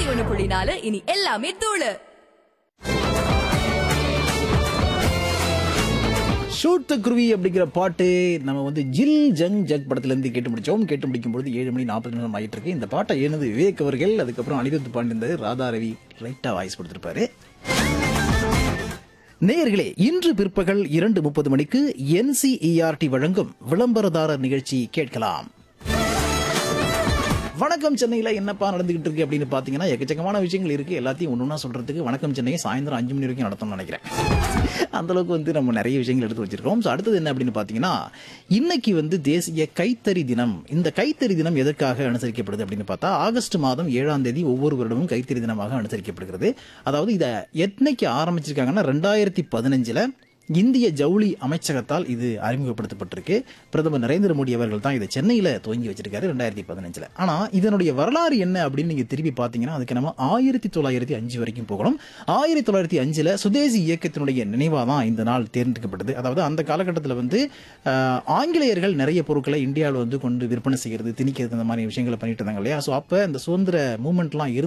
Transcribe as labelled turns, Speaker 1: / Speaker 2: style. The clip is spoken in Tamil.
Speaker 1: ஒண்ணு புள்ளி நாலு இனி எல்லாமே தூளு
Speaker 2: ஷூட் த குருவி அப்படிங்கிற பாட்டு நம்ம வந்து ஜில் ஜங் ஜக் படத்துலேருந்து கேட்டு முடிச்சோம் கேட்டு முடிக்கும் பொழுது ஏழு மணி நாற்பது நிமிஷம் ஆகிட்டு இருக்கு இந்த பாட்டை எழுந்து விவேக் அவர்கள் அதுக்கப்புறம் அனிருத் பாண்டியந்தார் ராதா ரவி லைட்டா வாய்ஸ் கொடுத்திருப்பாரு நேயர்களே இன்று பிற்பகல் இரண்டு முப்பது மணிக்கு என்சிஇஆர்டி வழங்கும் விளம்பரதாரர் நிகழ்ச்சி கேட்கலாம் வணக்கம் சென்னையில என்னப்பா நடந்துகிட்டு இருக்கு அப்படின்னு பாத்தீங்கன்னா எக்கச்சக்கமான விஷயங்கள் இருக்கு எல்லாத்தையும் ஒண்ணுன்னா சொல்றதுக்கு வணக்கம் சென்னை சாயந்தரம் அஞ்சு மணி வரைக்கும் நடத்தணும்னு நினைக்கிறேன் அந்த அளவுக்கு வந்து நம்ம நிறைய விஷயங்கள் எடுத்து வச்சிருக்கோம் ஸோ அடுத்தது என்ன அப்படின்னு பாத்தீங்கன்னா இன்னைக்கு வந்து தேசிய கைத்தறி தினம் இந்த கைத்தறி தினம் எதற்காக அனுசரிக்கப்படுது அப்படின்னு பார்த்தா ஆகஸ்ட் மாதம் ஏழாம் தேதி ஒவ்வொரு வருடமும் கைத்தறி தினமாக அனுசரிக்கப்படுகிறது அதாவது இதை என்னைக்கு ஆரம்பிச்சிருக்காங்கன்னா ரெண்டாயிரத்தி பதினஞ்சுல இந்திய ஜவுளி அமைச்சகத்தால் இது அறிமுகப்படுத்தப்பட்டிருக்கு பிரதமர் நரேந்திர மோடி அவர்கள் தான் இதை சென்னையில் துவங்கி வச்சிருக்காரு ரெண்டாயிரத்தி பதினஞ்சில் ஆனால் இதனுடைய வரலாறு என்ன அப்படின்னு நீங்கள் திரும்பி பார்த்தீங்கன்னா அதுக்கு நம்ம ஆயிரத்தி தொள்ளாயிரத்தி அஞ்சு வரைக்கும் போகணும் ஆயிரத்தி தொள்ளாயிரத்தி அஞ்சில் சுதேசி இயக்கத்தினுடைய நினைவாக தான் இந்த நாள் தேர்ந்தெடுக்கப்பட்டது அதாவது அந்த காலகட்டத்தில் வந்து ஆஹ், ஆங்கிலேயர்கள் நிறைய பொருட்களை இந்தியாவில் வந்து கொண்டு விற்பனை செய்கிறது திணிக்கிறது இந்த மாதிரி விஷயங்களை பண்ணிட்டு இருந்தாங்க இல்லையா ஸோ அப்போ இந்த சுதந்திர மூமெண்ட்லாம் இருந்து